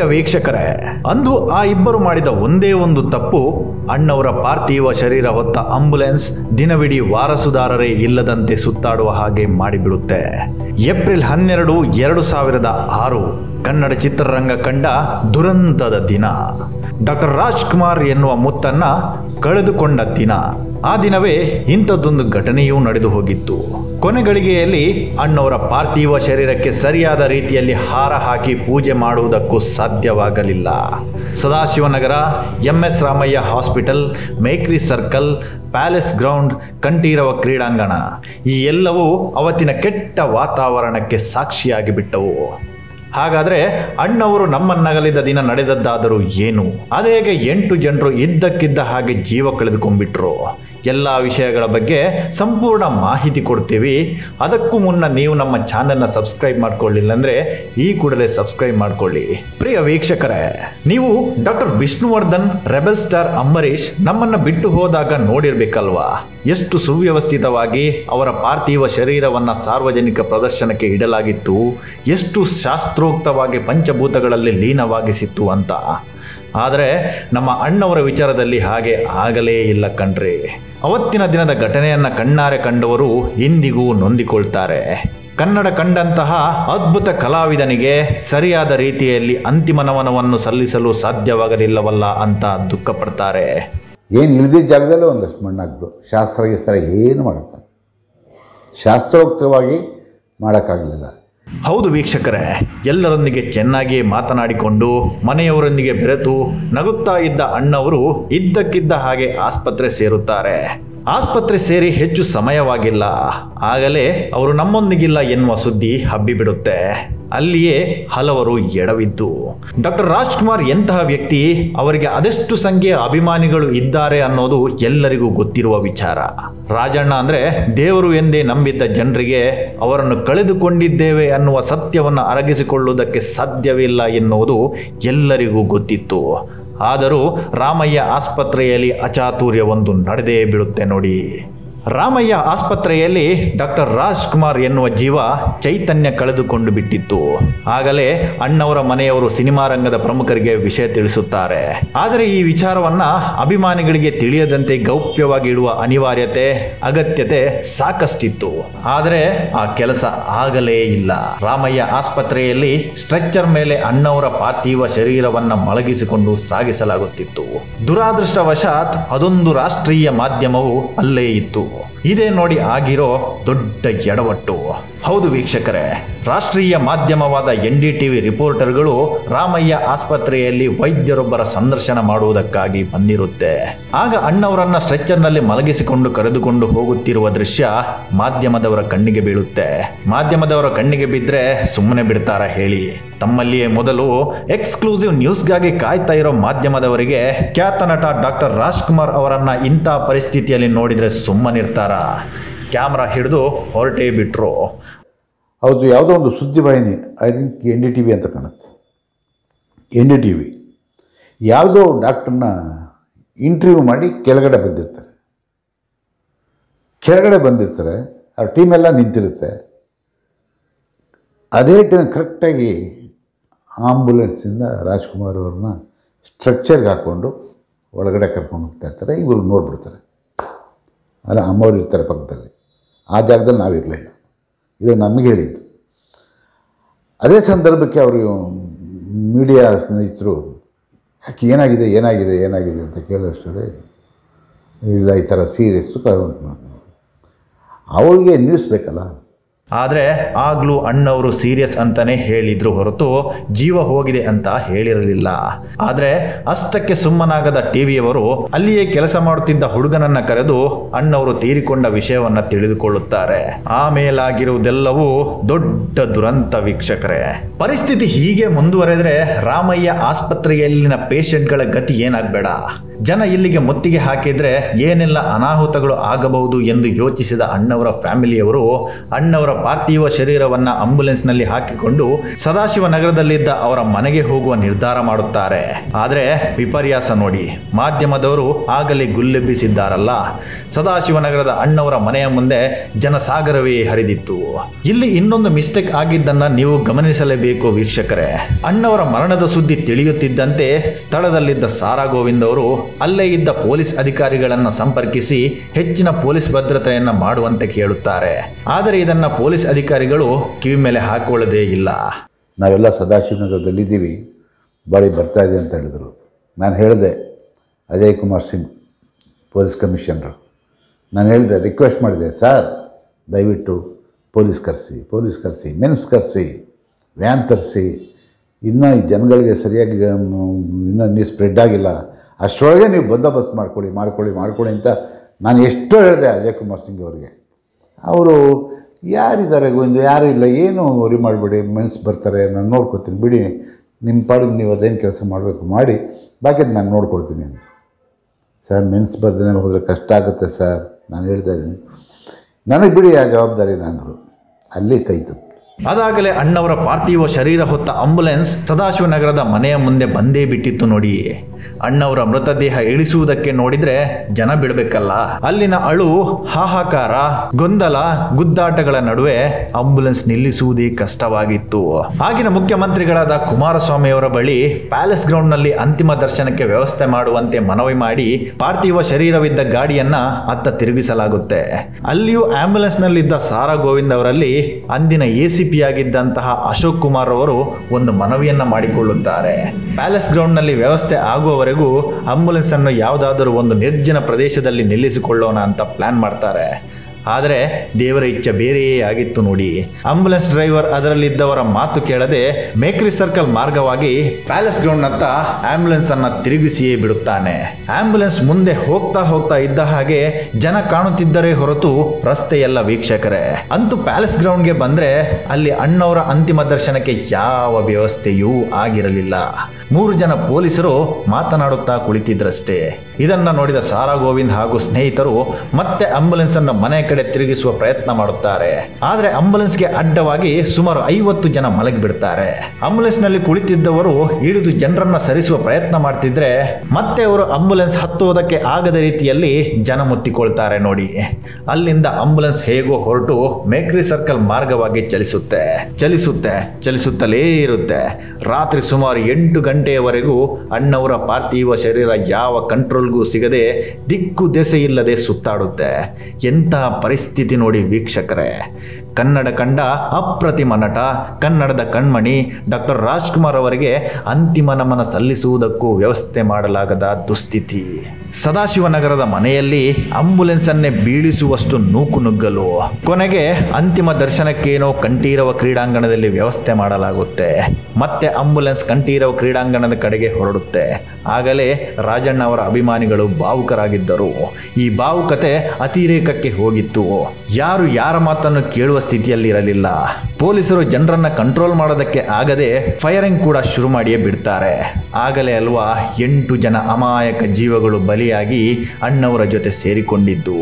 ಪ್ರಿಯ ವೀಕ್ಷಕರೇ ಅಂದು ಆ ಇಬ್ಬರು ಮಾಡಿದ ಒಂದೇ ಒಂದು ತಪ್ಪು ಅಣ್ಣವರ ಪಾರ್ಥಿವ ಶರೀರ ಹೊತ್ತ ಆಂಬುಲೆನ್ಸ್ ದಿನವಿಡೀ ವಾರಸುದಾರರೇ ಇಲ್ಲದಂತೆ ಸುತ್ತಾಡುವ ಹಾಗೆ ಮಾಡಿಬಿಡುತ್ತೆ ಏಪ್ರಿಲ್ ಹನ್ನೆರಡು ಎರಡು ಸಾವಿರದ ಆರು ಕನ್ನಡ ಚಿತ್ರರಂಗ ಕಂಡ ದುರಂತದ ದಿನ ಡಾಕ್ಟರ್ ರಾಜ್ಕುಮಾರ್ ಎನ್ನುವ ಮುತ್ತನ್ನ ಕಳೆದುಕೊಂಡ ದಿನ ಆ ದಿನವೇ ಇಂಥದ್ದೊಂದು ಘಟನೆಯೂ ನಡೆದು ಹೋಗಿತ್ತು ಕೊನೆಗಳಿಗೆಯಲ್ಲಿ ಅಣ್ಣವರ ಪಾರ್ಥಿವ ಶರೀರಕ್ಕೆ ಸರಿಯಾದ ರೀತಿಯಲ್ಲಿ ಹಾರ ಹಾಕಿ ಪೂಜೆ ಮಾಡುವುದಕ್ಕೂ ಸಾಧ್ಯವಾಗಲಿಲ್ಲ Sadashivanagar M S Ramaiah hospital Mekhri circle palace ground Kanteerava ಕ್ರೀಡಾಂಗಣ ಈ ಎಲ್ಲವೂ ಅವತ್ತಿನ ಕೆಟ್ಟ ವಾತಾವರಣಕ್ಕೆ ಸಾಕ್ಷಿಯಾಗಿ ಬಿಟ್ಟವು ಹಾಗಾದ್ರೆ ಅಣ್ಣವರು ನಮ್ಮನ್ನಗಲಿದ ದಿನ ನಡೆದದ್ದಾದರೂ ಏನು ಅದೇಗೆ ಎಂಟು ಜನರು ಇದ್ದಕ್ಕಿದ್ದ ಹಾಗೆ ಜೀವ ಕಳೆದುಕೊಂಡ್ಬಿಟ್ರು ಎಲ್ಲ ವಿಷಯಗಳ ಬಗ್ಗೆ ಸಂಪೂರ್ಣ ಮಾಹಿತಿ ಕೊಡ್ತೀವಿ ಅದಕ್ಕೂ ಮುನ್ನ ನೀವು ನಮ್ಮ ಚಾನೆಲ್ನ ಸಬ್ಸ್ಕ್ರೈಬ್ ಮಾಡ್ಕೊಳ್ಳಿಲ್ಲ ಅಂದರೆ ಈ ಕೂಡಲೇ ಸಬ್ಸ್ಕ್ರೈಬ್ ಮಾಡ್ಕೊಳ್ಳಿ ಪ್ರಿಯ ವೀಕ್ಷಕರೇ ನೀವು doctor Vishnuvardhan rebel star Ambareesh ನಮ್ಮನ್ನ ಬಿಟ್ಟು ಹೋದಾಗ ನೋಡಿರ್ಬೇಕಲ್ವಾ ಎಷ್ಟು ಸುವ್ಯವಸ್ಥಿತವಾಗಿ ಅವರ ಪಾರ್ಥಿವ ಶರೀರವನ್ನ ಸಾರ್ವಜನಿಕ ಪ್ರದರ್ಶನಕ್ಕೆ ಇಡಲಾಗಿತ್ತು ಎಷ್ಟು ಶಾಸ್ತ್ರೋಕ್ತವಾಗಿ ಪಂಚಭೂತಗಳಲ್ಲಿ ಲೀನವಾಗಿಸಿತ್ತು ಅಂತ ಆದರೆ ನಮ್ಮ ಅಣ್ಣವರ ವಿಚಾರದಲ್ಲಿ ಹಾಗೆ ಆಗಲೇ ಇಲ್ಲ ಕಣ್ರಿ ಅವತ್ತಿನ ದಿನದ ಘಟನೆಯನ್ನ ಕಣ್ಣಾರೆ ಕಂಡವರು ಇಂದಿಗೂ ನೊಂದಿಕೊಳ್ತಾರೆ ಕನ್ನಡ ಕಂಡಂತಹ ಅದ್ಭುತ ಕಲಾವಿದನಿಗೆ ಸರಿಯಾದ ರೀತಿಯಲ್ಲಿ ಅಂತಿಮ ನಮನವನ್ನು ಸಲ್ಲಿಸಲು ಸಾಧ್ಯವಾಗಲಿಲ್ಲವಲ್ಲ ಅಂತ ದುಃಖಪಡ್ತಾರೆ ಏನು ಇಳಿದಿದ್ದ ಜಾಗದಲ್ಲೇ ಒಂದಷ್ಟು ಮಣ್ಣಾಗ್ದು ಶಾಸ್ತ್ರ ಗಿಸ್ತ್ರ ಏನು ಮಾಡೋಕ್ಕ ಶಾಸ್ತ್ರೋಕ್ತವಾಗಿ ಮಾಡೋಕ್ಕಾಗಲಿಲ್ಲ ಹೌದು ವೀಕ್ಷಕರೇ ಎಲ್ಲರೊಂದಿಗೆ ಚೆನ್ನಾಗಿಯೇ ಮಾತನಾಡಿಕೊಂಡು ಮನೆಯವರೊಂದಿಗೆ ಬೆರೆತು ನಗುತ್ತಾ ಇದ್ದ ಅಣ್ಣವರು ಇದ್ದಕ್ಕಿದ್ದ ಹಾಗೆ ಆಸ್ಪತ್ರೆ ಸೇರುತ್ತಾರೆ ಆಸ್ಪತ್ರೆ ಸೇರಿ ಹೆಚ್ಚು ಸಮಯವಾಗಿಲ್ಲ ಆಗಲೇ ಅವರು ನಮ್ಮೊಂದಿಗಿಲ್ಲ ಎನ್ನುವ ಸುದ್ದಿ ಹಬ್ಬಿಬಿಡುತ್ತೆ ಅಲ್ಲಿಯೇ ಹಲವರು ಎಡವಿದ್ದು ಡಾಕ್ಟರ್ ರಾಜ್ಕುಮಾರ್ ಎಂತಹ ವ್ಯಕ್ತಿ ಅವರಿಗೆ ಅದೆಷ್ಟು ಸಂಖ್ಯೆಯ ಅಭಿಮಾನಿಗಳು ಇದ್ದಾರೆ ಅನ್ನೋದು ಎಲ್ಲರಿಗೂ ಗೊತ್ತಿರುವ ವಿಚಾರ ರಾಜಣ್ಣ ಅಂದ್ರೆ ದೇವರು ಎಂದೇ ನಂಬಿದ್ದ ಜನರಿಗೆ ಅವರನ್ನು ಕಳೆದುಕೊಂಡಿದ್ದೇವೆ ಅನ್ನುವ ಸತ್ಯವನ್ನು ಅರಗಿಸಿಕೊಳ್ಳುವುದಕ್ಕೆ ಸಾಧ್ಯವಿಲ್ಲ ಎನ್ನುವುದು ಎಲ್ಲರಿಗೂ ಗೊತ್ತಿತ್ತು ಆದರೂ ರಾಮಯ್ಯ ಆಸ್ಪತ್ರೆಯಲ್ಲಿ ಅಚಾತುರ್ಯವೊಂದು ನಡೆದೇ ಬೀಳುತ್ತೆ ನೋಡಿ ರಾಮಯ್ಯ ಆಸ್ಪತ್ರೆಯಲ್ಲಿ ಡಾಕ್ಟರ್ ರಾಜ್ಕುಮಾರ್ ಎನ್ನುವ ಜೀವ ಚೈತನ್ಯ ಕಳೆದುಕೊಂಡು ಬಿಟ್ಟಿತ್ತು ಆಗಲೇ ಅಣ್ಣವರ ಮನೆಯವರು ಸಿನಿಮಾ ರಂಗದ ಪ್ರಮುಖರಿಗೆ ವಿಷಯ ತಿಳಿಸುತ್ತಾರೆ ಆದರೆ ಈ ವಿಚಾರವನ್ನ ಅಭಿಮಾನಿಗಳಿಗೆ ತಿಳಿಯದಂತೆ ಗೌಪ್ಯವಾಗಿ ಇಡುವ ಅನಿವಾರ್ಯತೆ ಅಗತ್ಯತೆ ಸಾಕಷ್ಟಿತ್ತು ಆದರೆ ಆ ಕೆಲಸ ಆಗಲೇ ಇಲ್ಲ ರಾಮಯ್ಯ ಆಸ್ಪತ್ರೆಯಲ್ಲಿ ಸ್ಟ್ರೆಚ್ಚರ್ ಮೇಲೆ ಅಣ್ಣವರ ಪಾರ್ಥಿವ ಶರೀರವನ್ನ ಮಲಗಿಸಿಕೊಂಡು ಸಾಗಿಸಲಾಗುತ್ತಿತ್ತು ದುರಾದೃಷ್ಟವಶಾತ್ ಅದೊಂದು ರಾಷ್ಟ್ರೀಯ ಮಾಧ್ಯಮವು ಅಲ್ಲೇ ಇತ್ತು ಇದೇ ನೋಡಿ ಆಗಿರೋ ದೊಡ್ಡ ಎಡವಟ್ಟು ಹೌದು ವೀಕ್ಷಕರೇ ರಾಷ್ಟ್ರೀಯ ಮಾಧ್ಯಮವಾದ ಎನ್ ಡಿ ಟಿವಿ ರಿಪೋರ್ಟರ್ಗಳು ರಾಮಯ್ಯ ಆಸ್ಪತ್ರೆಯಲ್ಲಿ ವೈದ್ಯರೊಬ್ಬರ ಸಂದರ್ಶನ ಮಾಡುವುದಕ್ಕಾಗಿ ಬಂದಿರುತ್ತೆ ಆಗ ಅಣ್ಣವರನ್ನ ಸ್ಟ್ರೆಚ್ಚರ್ನಲ್ಲಿ ಮಲಗಿಸಿಕೊಂಡು ಕರೆದುಕೊಂಡು ಹೋಗುತ್ತಿರುವ ದೃಶ್ಯ ಮಾಧ್ಯಮದವರ ಕಣ್ಣಿಗೆ ಬೀಳುತ್ತೆ ಮಾಧ್ಯಮದವರ ಕಣ್ಣಿಗೆ ಬಿದ್ದರೆ ಸುಮ್ಮನೆ ಬಿಡ್ತಾರ ಹೇಳಿ ತಮ್ಮಲ್ಲಿಯೇ ಮೊದಲು ಎಕ್ಸ್ಕ್ಲೂಸಿವ್ ನ್ಯೂಸ್ಗಾಗಿ ಕಾಯ್ತಾ ಇರೋ ಮಾಧ್ಯಮದವರಿಗೆ ಖ್ಯಾತ ನಟ ಡಾಕ್ಟರ್ ರಾಜ್ಕುಮಾರ್ ಅವರನ್ನ ಇಂಥ ಪರಿಸ್ಥಿತಿಯಲ್ಲಿ ನೋಡಿದರೆ ಸುಮ್ಮನಿರ್ತಾರ ಕ್ಯಾಮ್ರಾ ಹಿಡಿದು ಹೊರಟೇ ಬಿಟ್ರು ಹೌದು ಯಾವುದೋ ಒಂದು ಸುದ್ದಿ ವಾಹಿನಿ I think N D T V ಅಂತ ಕಾಣುತ್ತೆ ಎನ್ ಡಿ ಟಿ ವಿ ಯಾವುದೋ ಡಾಕ್ಟ್ರನ್ನ ಇಂಟರ್ವ್ಯೂ ಮಾಡಿ ಕೆಳಗಡೆ ಬಂದಿರ್ತಾರೆ ಕೆಳಗಡೆ ಬಂದಿರ್ತಾರೆ ಆ ಟೀಮೆಲ್ಲ ನಿಂತಿರುತ್ತೆ ಅದೇ ಟೈಮ್ ಕರೆಕ್ಟಾಗಿ ಆಂಬುಲೆನ್ಸಿಂದ ರಾಜ್ಕುಮಾರ್ ಅವ್ರನ್ನ ಸ್ಟ್ರಕ್ಚರ್ಗೆ ಹಾಕ್ಕೊಂಡು ಒಳಗಡೆ ಕರ್ಕೊಂಡು ಹೋಗ್ತಾ ಇರ್ತಾರೆ ಇವರು ನೋಡ್ಬಿಡ್ತಾರೆ ಆದರೆ ಅಮ್ಮವ್ರು ಇರ್ತಾರೆ ಪಕ್ಕದಲ್ಲಿ ಆ ಜಾಗದಲ್ಲಿ ನಾವಿರಲಿಲ್ಲ ಇದು ನಮಗೆ ಹೇಳಿದ್ದು ಅದೇ ಸಂದರ್ಭಕ್ಕೆ ಅವರು ಮೀಡಿಯಾ ಸ್ನೇಹಿತರು ಯಾಕೆ ಏನಾಗಿದೆ ಏನಾಗಿದೆ ಏನಾಗಿದೆ ಅಂತ ಕೇಳೋಷ್ಟರಲ್ಲಿ ಇಲ್ಲ ಈ ಥರ ಸೀರಿಯಸ್ಸು ಅವ್ರಿಗೆ ನ್ಯೂಸ್ ಬೇಕಲ್ಲ ಆದರೆ ಆಗ್ಲೂ ಅಣ್ಣವರು ಸೀರಿಯಸ್ ಅಂತಾನೆ ಹೇಳಿದ್ರು ಹೊರತು ಜೀವ ಹೋಗಿದೆ ಅಂತ ಹೇಳಿರಲಿಲ್ಲ ಆದರೆ ಅಷ್ಟಕ್ಕೆ ಸುಮ್ಮನಾಗದ ಟಿವಿಯವರು ಅಲ್ಲಿಯೇ ಕೆಲಸ ಮಾಡುತ್ತಿದ್ದ ಹುಡುಗನನ್ನ ಕರೆದು ಅಣ್ಣವರು ತೀರಿಕೊಂಡ ವಿಷಯವನ್ನ ತಿಳಿದುಕೊಳ್ಳುತ್ತಾರೆ ಆಮೇಲಾಗಿರುವುದೆಲ್ಲವೂ ದೊಡ್ಡ ದುರಂತ ವೀಕ್ಷಕರೇ ಪರಿಸ್ಥಿತಿ ಹೀಗೆ ಮುಂದುವರೆದ್ರೆ ರಾಮಯ್ಯ ಆಸ್ಪತ್ರೆಯಲ್ಲಿನ ಪೇಷಂಟ್ಗಳ ಗತಿ ಏನಾಗಬೇಡ ಜನ ಇಲ್ಲಿಗೆ ಮುತ್ತಿಗೆ ಹಾಕಿದ್ರೆ ಏನೆಲ್ಲ ಅನಾಹುತಗಳು ಆಗಬಹುದು ಎಂದು ಯೋಚಿಸಿದ ಅಣ್ಣವರ ಫ್ಯಾಮಿಲಿಯವರು ಅಣ್ಣವರ ಪಾರ್ಥಿವ ಶರೀರವನ್ನ ಆಂಬುಲೆನ್ಸ್ನಲ್ಲಿ ಹಾಕಿಕೊಂಡು ಸದಾಶಿವ ನಗರದಲ್ಲಿದ್ದ ಅವರ ಮನೆಗೆ ಹೋಗುವ ನಿರ್ಧಾರ ಮಾಡುತ್ತಾರೆ ಆದರೆ ವಿಪರ್ಯಾಸ ನೋಡಿ ಮಾಧ್ಯಮದವರು ಆಗಲೇ ಗುಲ್ಲೆಬ್ಬಿಸಿದ್ದಾರಲ್ಲ ಸದಾಶಿವನಗರದ ಅಣ್ಣವರ ಮನೆಯ ಮುಂದೆ ಜನಸಾಗರವೇ ಹರಿದಿತ್ತು ಇಲ್ಲಿ ಇನ್ನೊಂದು ಮಿಸ್ಟೇಕ್ ಆಗಿದ್ದನ್ನ ನೀವು ಗಮನಿಸಲೇಬೇಕು ವೀಕ್ಷಕರೇ ಅಣ್ಣವರ ಮರಣದ ಸುದ್ದಿ ತಿಳಿಯುತ್ತಿದ್ದಂತೆ ಸ್ಥಳದಲ್ಲಿದ್ದ ಸಾರಾ ಗೋವಿಂದ್ ಅವರು ಅಲ್ಲೇ ಇದ್ದ ಪೊಲೀಸ್ ಅಧಿಕಾರಿಗಳನ್ನ ಸಂಪರ್ಕಿಸಿ ಹೆಚ್ಚಿನ ಪೊಲೀಸ್ ಭದ್ರತೆಯನ್ನ ಮಾಡುವಂತೆ ಕೇಳುತ್ತಾರೆ ಆದರೆ ಇದನ್ನ ಪೊಲೀಸ್ ಅಧಿಕಾರಿಗಳು ಕಿವಿ ಮೇಲೆ ಹಾಕೊಳ್ಳೋದೇ ಇಲ್ಲ ನಾವೆಲ್ಲ ಸದಾಶಿವನಗರದಲ್ಲಿದ್ದೀವಿ ಬಾಡಿ ಬರ್ತಾ ಇದೆ ಅಂತ ಹೇಳಿದರು ನಾನು ಹೇಳಿದೆ ಅಜಯ್ ಕುಮಾರ್ ಸಿಂಗ್ ಪೊಲೀಸ್ ಕಮಿಷನರು ನಾನು ಹೇಳಿದೆ ರಿಕ್ವೆಸ್ಟ್ ಮಾಡಿದೆ ಸರ್ ದಯವಿಟ್ಟು ಪೊಲೀಸ್ ಕರೆಸಿ ಪೊಲೀಸ್ ಕರೆಸಿ ಮೆನ್ಸ್ ಕರೆಸಿ ವ್ಯಾನ್ ತರಿಸಿ ಇನ್ನೂ ಈ ಜನಗಳಿಗೆ ಸರಿಯಾಗಿ ಇನ್ನೂ ನೀವು ಸ್ಪ್ರೆಡ್ ಆಗಿಲ್ಲ ಅಷ್ಟರೊಳಗೆ ನೀವು ಬಂದೋಬಸ್ತ್ ಮಾಡ್ಕೊಳ್ಳಿ ಮಾಡ್ಕೊಳ್ಳಿ ಮಾಡ್ಕೊಳ್ಳಿ ಅಂತ ನಾನು ಎಷ್ಟೋ ಹೇಳಿದೆ ಅಜಯ್ ಕುಮಾರ್ ಸಿಂಗ್ ಅವರಿಗೆ ಅವರು ಯಾರಿದ್ದಾರೆ ಗೋವಿಂದ ಯಾರು ಇಲ್ಲ ಏನು ವರಿ ಮಾಡಬೇಡಿ ಮೆನ್ಸ್ ಬರ್ತಾರೆ ನಾನು ನೋಡ್ಕೊತೀನಿ ಬಿಡಿ ನಿಮ್ಮ ಪಾಡಿಗೆ ನೀವು ಅದೇನು ಕೆಲಸ ಮಾಡಬೇಕು ಮಾಡಿ ಬಾಕಿದು ನಾನು ನೋಡ್ಕೊಳ್ತೀನಿ ಅಂತ ಸರ್ ಮೆನ್ಸ್ ಬರ್ದೇ ಹೋದರೆ ಕಷ್ಟ ಆಗುತ್ತೆ ಸರ್ ನಾನು ಹೇಳ್ತಾ ಇದ್ದೀನಿ ನನಗೆ ಬಿಡಿ ಆ ಜವಾಬ್ದಾರಿನ ಅಂದರು ಅಲ್ಲಿ ಕೈತು ಅದಾಗಲೇ ಅಣ್ಣವರ ಪಾರ್ಥಿವ ಶರೀರ ಹೊತ್ತ ಆಂಬುಲೆನ್ಸ್ ಸದಾಶಿವನಗರದ ಮನೆಯ ಮುಂದೆ ಬಂದೇ ಬಿಟ್ಟಿತ್ತು ನೋಡಿ ಅಣ್ಣವರ ಮೃತದೇಹ ಇಳಿಸುವುದಕ್ಕೆ ನೋಡಿದ್ರೆ ಜನ ಬಿಡಬೇಕಲ್ಲ ಅಲ್ಲಿನ ಅಳು ಹಾಹಾಕಾರ ಗೊಂದಲ ಗುದ್ದಾಟಗಳ ನಡುವೆ ಆಂಬುಲೆನ್ಸ್ ನಿಲ್ಲಿಸುವುದೇ ಕಷ್ಟವಾಗಿತ್ತು ಆಗಿನ ಮುಖ್ಯಮಂತ್ರಿಗಳಾದ ಕುಮಾರಸ್ವಾಮಿಯವರ ಬಳಿ ಪ್ಯಾಲೇಸ್ ಗ್ರೌಂಡ್ನಲ್ಲಿ ಅಂತಿಮ ದರ್ಶನಕ್ಕೆ ವ್ಯವಸ್ಥೆ ಮಾಡುವಂತೆ ಮನವಿ ಮಾಡಿ ಪಾರ್ಥಿವ ಶರೀರವಿದ್ದ ಗಾಡಿಯನ್ನ ಅತ್ತ ತಿರುಗಿಸಲಾಗುತ್ತೆ ಅಲ್ಲಿಯೂ ಆಂಬ್ಯುಲೆನ್ಸ್ನಲ್ಲಿದ್ದ ಸಾರಾ ಗೋವಿಂದ್ ಅವರಲ್ಲಿ ಅಂದಿನ ಎ ಸಿ ಪಿ ಆಗಿದ್ದಂತಹ ಅಶೋಕ್ ಕುಮಾರ್ ಅವರು ಒಂದು ಮನವಿಯನ್ನ ಮಾಡಿಕೊಳ್ಳುತ್ತಾರೆ ಪ್ಯಾಲೇಸ್ ಗ್ರೌಂಡ್ನಲ್ಲಿ ವ್ಯವಸ್ಥೆ ಆಗುವವರೆಗೂ ಆಂಬುಲೆನ್ಸ್ ಅನ್ನು ಯಾವುದಾದರೂ ಒಂದು ನಿರ್ಜನ ಪ್ರದೇಶದಲ್ಲಿ ನಿಲ್ಲಿಸಿಕೊಳ್ಳೋಣ ಅಂತ ಪ್ಲಾನ್ ಮಾಡ್ತಾರೆ ಆದರೆ ದೇವರ ಇಚ್ಛೆ ಬೇರೆಯೇ ಆಗಿತ್ತು ನೋಡಿ ಆಂಬುಲೆನ್ಸ್ ಡ್ರೈವರ್ ಅದರಲ್ಲಿದ್ದವರ ಮಾತು ಕೇಳದೆ ಮೇಕ್ರಿ ಸರ್ಕಲ್ ಮಾರ್ಗವಾಗಿ ಪ್ಯಾಲೇಸ್ ಗ್ರೌಂಡ್ನತ್ತ ಆಂಬ್ಯುಲೆನ್ಸ್ ಅನ್ನ ತಿರುಗಿಸಿಯೇ ಬಿಡುತ್ತಾನೆ ಆಂಬ್ಯುಲೆನ್ಸ್ ಮುಂದೆ ಹೋಗ್ತಾ ಹೋಗ್ತಾ ಇದ್ದ ಹಾಗೆ ಜನ ಕಾಣುತ್ತಿದ್ದರೆ ಹೊರತು ರಸ್ತೆಯಲ್ಲ ವೀಕ್ಷಕರೇ ಅಂತೂ ಪ್ಯಾಲೇಸ್ ಗ್ರೌಂಡ್ಗೆ ಬಂದ್ರೆ ಅಲ್ಲಿ ಅಣ್ಣವರ ಅಂತಿಮ ದರ್ಶನಕ್ಕೆ ಯಾವ ವ್ಯವಸ್ಥೆಯೂ ಆಗಿರಲಿಲ್ಲ ಮೂರು ಜನ ಪೊಲೀಸರು ಮಾತನಾಡುತ್ತಾ ಕುಳಿತಿದ್ರಷ್ಟೇ ಇದನ್ನ ನೋಡಿದ ಸಾರಾ ಗೋವಿಂದ್ ಹಾಗೂ ಸ್ನೇಹಿತರು ಮತ್ತೆ ಆಂಬುಲೆನ್ಸ್ ಅನ್ನು ಮನೆ ಕಡೆ ತಿರುಗಿಸುವ ಪ್ರಯತ್ನ ಮಾಡುತ್ತಾರೆ ಆದರೆ ಆಂಬುಲೆನ್ಸ್ಗೆ ಅಡ್ಡವಾಗಿ ಸುಮಾರು ಐವತ್ತು ಜನ ಮಲಗಿಬಿಡ್ತಾರೆ ಆಂಬುಲೆನ್ಸ್ ನಲ್ಲಿ ಕುಳಿತಿದ್ದವರು ಇಳಿದು ಜನರನ್ನ ಸರಿಸುವ ಪ್ರಯತ್ನ ಮಾಡ್ತಿದ್ರೆ ಮತ್ತೆ ಅವರು ಆಂಬುಲೆನ್ಸ್ ಹತ್ತುವುದಕ್ಕೆ ಆಗದ ರೀತಿಯಲ್ಲಿ ಜನ ಮುತ್ತಿಕೊಳ್ತಾರೆ ನೋಡಿ ಅಲ್ಲಿಂದ ಆಂಬುಲೆನ್ಸ್ ಹೇಗೋ ಹೊರಟು ಮೇಕ್ರಿ ಸರ್ಕಲ್ ಮಾರ್ಗವಾಗಿ ಚಲಿಸುತ್ತೆ ಚಲಿಸುತ್ತೆ ಚಲಿಸುತ್ತಲೇ ಇರುತ್ತೆ ರಾತ್ರಿ ಸುಮಾರು ಎಂಟು ಗಂಟೆಯವರೆಗೂ ಅಣ್ಣವರ ಪಾರ್ಥಿವ ಶರೀರ ಯಾವ ಕಂಟ್ರೋಲ್ಗೂ ಸಿಗದೆ ದಿಕ್ಕು ದೆಸೆ ಇಲ್ಲದೆ ಸುತ್ತಾಡುತ್ತೆ ಎಂತಹ ಪರಿಸ್ಥಿತಿ ನೋಡಿ ವೀಕ್ಷಕರೇ ಕನ್ನಡ ಕಂಡ ಅಪ್ರತಿಮ ನಟ ಕನ್ನಡದ ಕಣ್ಮಣಿ ಡಾಕ್ಟರ್ ರಾಜ್ಕುಮಾರ್ ಅವರಿಗೆ ಅಂತಿಮ ನಮನ ಸಲ್ಲಿಸುವುದಕ್ಕೂ ವ್ಯವಸ್ಥೆ ಮಾಡಲಾಗದ ದುಸ್ಥಿತಿ ಸದಾಶಿವನಗರದ ಮನೆಯಲ್ಲಿ ಆಂಬುಲೆನ್ಸ್ ಅನ್ನೇ ಬೀಳಿಸುವಷ್ಟು ನೂಕು ನುಗ್ಗಲು ಕೊನೆಗೆ ಅಂತಿಮ ದರ್ಶನಕ್ಕೇನೋ ಕಂಠೀರವ ಕ್ರೀಡಾಂಗಣದಲ್ಲಿ ವ್ಯವಸ್ಥೆ ಮಾಡಲಾಗುತ್ತೆ ಮತ್ತೆ ಆಂಬುಲೆನ್ಸ್ ಕಂಠೀರವ ಕ್ರೀಡಾಂಗಣದ ಕಡೆಗೆ ಹೊರಡುತ್ತೆ ಆಗಲೇ ರಾಜಣ್ಣ ಅವರ ಅಭಿಮಾನಿಗಳು ಭಾವುಕರಾಗಿದ್ದರು ಈ ಭಾವುಕತೆ ಅತಿರೇಕಕ್ಕೆ ಹೋಗಿತ್ತು ಯಾರು ಯಾರ ಮಾತನ್ನು ಕೇಳುವ ಸ್ಥಿತಿಯಲ್ಲಿರಲಿಲ್ಲ ಪೊಲೀಸರು ಜನರನ್ನ ಕಂಟ್ರೋಲ್ ಮಾಡೋದಕ್ಕೆ ಆಗದೆ ಫೈರಿಂಗ್ ಕೂಡ ಶುರು ಮಾಡಿಯೇ ಬಿಡ್ತಾರೆ ಆಗಲೇ ಅಲ್ವಾ ಎಂಟು ಜನ ಅಮಾಯಕ ಜೀವಗಳು ಬಲಿಯಾಗಿ ಅಣ್ಣವರ ಜೊತೆ ಸೇರಿಕೊಂಡಿದ್ದು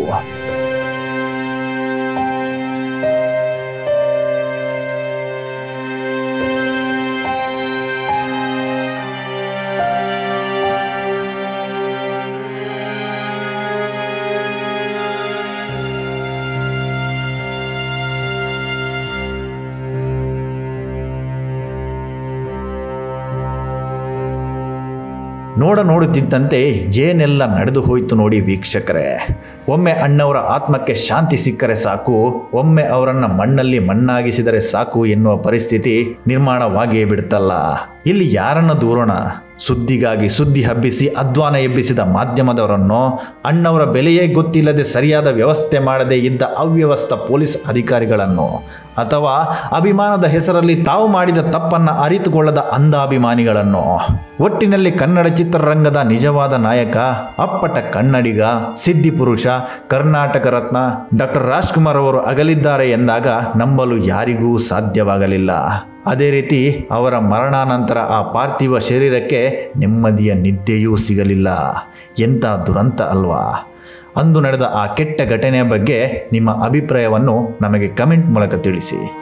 ನೋಡ ನೋಡುತ್ತಿದ್ದಂತೆ ಏನೆಲ್ಲ ನಡೆದು ಹೋಯಿತು ನೋಡಿ ವೀಕ್ಷಕರೇ ಒಮ್ಮೆ ಅಣ್ಣವರ ಆತ್ಮಕ್ಕೆ ಶಾಂತಿ ಸಿಕ್ಕರೆ ಸಾಕು ಒಮ್ಮೆ ಅವರನ್ನ ಮಣ್ಣಲ್ಲಿ ಮಣ್ಣಾಗಿಸಿದರೆ ಸಾಕು ಎನ್ನುವ ಪರಿಸ್ಥಿತಿ ನಿರ್ಮಾಣವಾಗಿಯೇ ಬಿಡುತ್ತಲ್ಲ ಇಲ್ಲಿ ಯಾರನ್ನ ದೂರೋಣ ಸುದ್ದಿಗಾಗಿ ಸುದ್ದಿ ಹಬ್ಬಿಸಿ ಅಧ್ವಾನ ಎಬ್ಬಿಸಿದ ಮಾಧ್ಯಮದವರನ್ನು ಅಣ್ಣವರ ಬೆಲೆಯೇ ಗೊತ್ತಿಲ್ಲದೆ ಸರಿಯಾದ ವ್ಯವಸ್ಥೆ ಮಾಡದೇ ಇದ್ದ ಅವ್ಯವಸ್ಥ ಪೊಲೀಸ್ ಅಧಿಕಾರಿಗಳನ್ನು ಅಥವಾ ಅಭಿಮಾನದ ಹೆಸರಲ್ಲಿ ತಾವು ಮಾಡಿದ ತಪ್ಪನ್ನು ಅರಿತುಕೊಳ್ಳದ ಅಂಧಾಭಿಮಾನಿಗಳನ್ನು ಒಟ್ಟಿನಲ್ಲಿ ಕನ್ನಡ ಚಿತ್ರರಂಗದ ನಿಜವಾದ ನಾಯಕ ಅಪ್ಪಟ ಕನ್ನಡಿಗ ಸಿದ್ಧಿ ಪುರುಷ ಕರ್ನಾಟಕ ರತ್ನ ಡಾಕ್ಟರ್ ರಾಜ್ಕುಮಾರ್ ಅವರು ಅಗಲಿದ್ದಾರೆ ಎಂದಾಗ ನಂಬಲು ಯಾರಿಗೂ ಸಾಧ್ಯವಾಗಲಿಲ್ಲ ಅದೇ ರೀತಿ ಅವರ ಮರಣಾನಂತರ ಆ ಪಾರ್ಥಿವ ಶರೀರಕ್ಕೆ ನೆಮ್ಮದಿಯ ನಿದ್ದೆಯೂ ಸಿಗಲಿಲ್ಲ ಎಂಥ ದುರಂತ ಅಲ್ವಾ ಅಂದು ನಡೆದ ಆ ಕೆಟ್ಟ ಘಟನೆಯ ಬಗ್ಗೆ ನಿಮ್ಮ ಅಭಿಪ್ರಾಯವನ್ನು ನಮಗೆ ಕಮೆಂಟ್ ಮೂಲಕ ತಿಳಿಸಿ